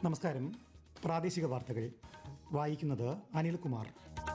നമസ്കാരം പ്രാദേശിക വാർത്തകൾ വായിക്കുന്നത് അനിൽകുമാർ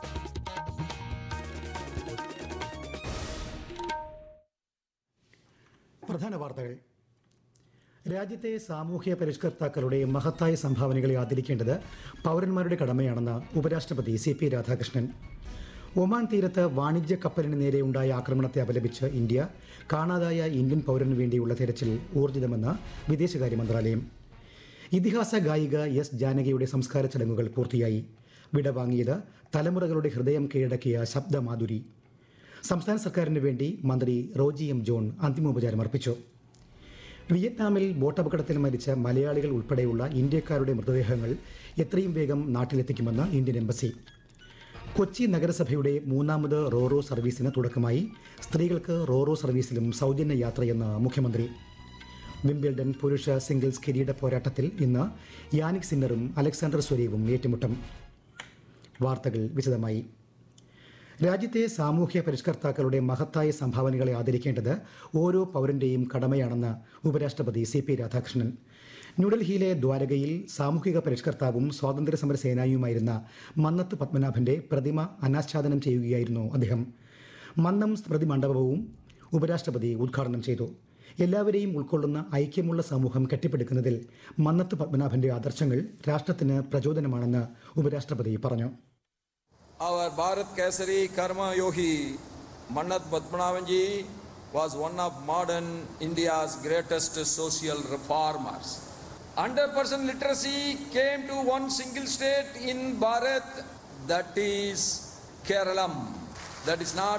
പ്രധാന വാർത്തകൾ രാജ്യത്തെ സാമൂഹ്യ പരിഷ്കർത്താക്കളുടെ മഹത്തായ സംഭാവനകളെ ആദരിക്കേണ്ടത് പൗരന്മാരുടെ കടമയാണെന്ന് ഉപരാഷ്ട്രപതി സി പി രാധാകൃഷ്ണൻ ഒമാൻ തീരത്ത് വാണിജ്യ കപ്പലിന് നേരെയുണ്ടായ ആക്രമണത്തെ അപലപിച്ച് ഇന്ത്യ കാണാതായ ഇന്ത്യൻ പൗരന് വേണ്ടിയുള്ള തെരച്ചിൽ ഊർജിതമെന്ന് വിദേശകാര്യ മന്ത്രാലയം ഇതിഹാസ ഗായിക എസ് ജാനകിയുടെ സംസ്കാര ചടങ്ങുകൾ പൂർത്തിയായി വിടവാങ്ങിയത് തലമുറകളുടെ ഹൃദയം കീഴടക്കിയ ശബ്ദമാധുരി സംസ്ഥാന സർക്കാരിന് വേണ്ടി മന്ത്രി റോജി എം ജോൺ അന്തിമോപചാരം അർപ്പിച്ചു വിയറ്റ്നാമിൽ ബോട്ടപകടത്തിൽ മരിച്ച മലയാളികൾ ഉൾപ്പെടെയുള്ള ഇന്ത്യക്കാരുടെ മൃതദേഹങ്ങൾ എത്രയും വേഗം നാട്ടിലെത്തിക്കുമെന്ന് ഇന്ത്യൻ എംബസി കൊച്ചി നഗരസഭയുടെ മൂന്നാമത് റോറോ സർവീസിന് തുടക്കമായി സ്ത്രീകൾക്ക് റോറോ സർവീസിലും സൗജന്യ യാത്രയെന്ന് മുഖ്യമന്ത്രി വിംബിൾഡൺ പുരുഷ സിംഗിൾസ് കിരീട പോരാട്ടത്തിൽ ഇന്ന് യാനിക് സിന്നറും അലക്സാണ്ടർ സ്വരീവും ഏറ്റുമുട്ടും വാർത്തകൾ വിശദമായി രാജ്യത്തെ സാമൂഹ്യ പരിഷ്കർത്താക്കളുടെ മഹത്തായ സംഭാവനകളെ ആദരിക്കേണ്ടത് ഓരോ പൗരന്റെയും കടമയാണെന്ന് ഉപരാഷ്ട്രപതി സി പി രാധാകൃഷ്ണൻ ന്യൂഡൽഹിയിലെ ദ്വാരകയിൽ സാമൂഹിക പരിഷ്കർത്താവും സ്വാതന്ത്ര്യ സമര സേനാനിയുമായിരുന്ന മന്നത്ത് പത്മനാഭന്റെ പ്രതിമ അനാച്ഛാദനം ചെയ്യുകയായിരുന്നു അദ്ദേഹം മന്നം സ്മൃതി മണ്ഡപവും ഉപരാഷ്ട്രപതി ഉദ്ഘാടനം ചെയ്തു എല്ലാവരെയും ഉൾക്കൊള്ളുന്ന ഐക്യമുള്ള സമൂഹം കെട്ടിപ്പടുക്കുന്നതിൽ മന്നത്ത് പത്മനാഭന്റെ ആദർശങ്ങൾ രാഷ്ട്രത്തിന് പ്രചോദനമാണെന്ന് ഉപരാഷ്ട്രപതി പറഞ്ഞു Our Bharat Kesari Karma Yogi Mannat Padmanavan ji was one of modern India's greatest social reformers. 100% literacy came to one single state in Bharat, that is Keralam. That is not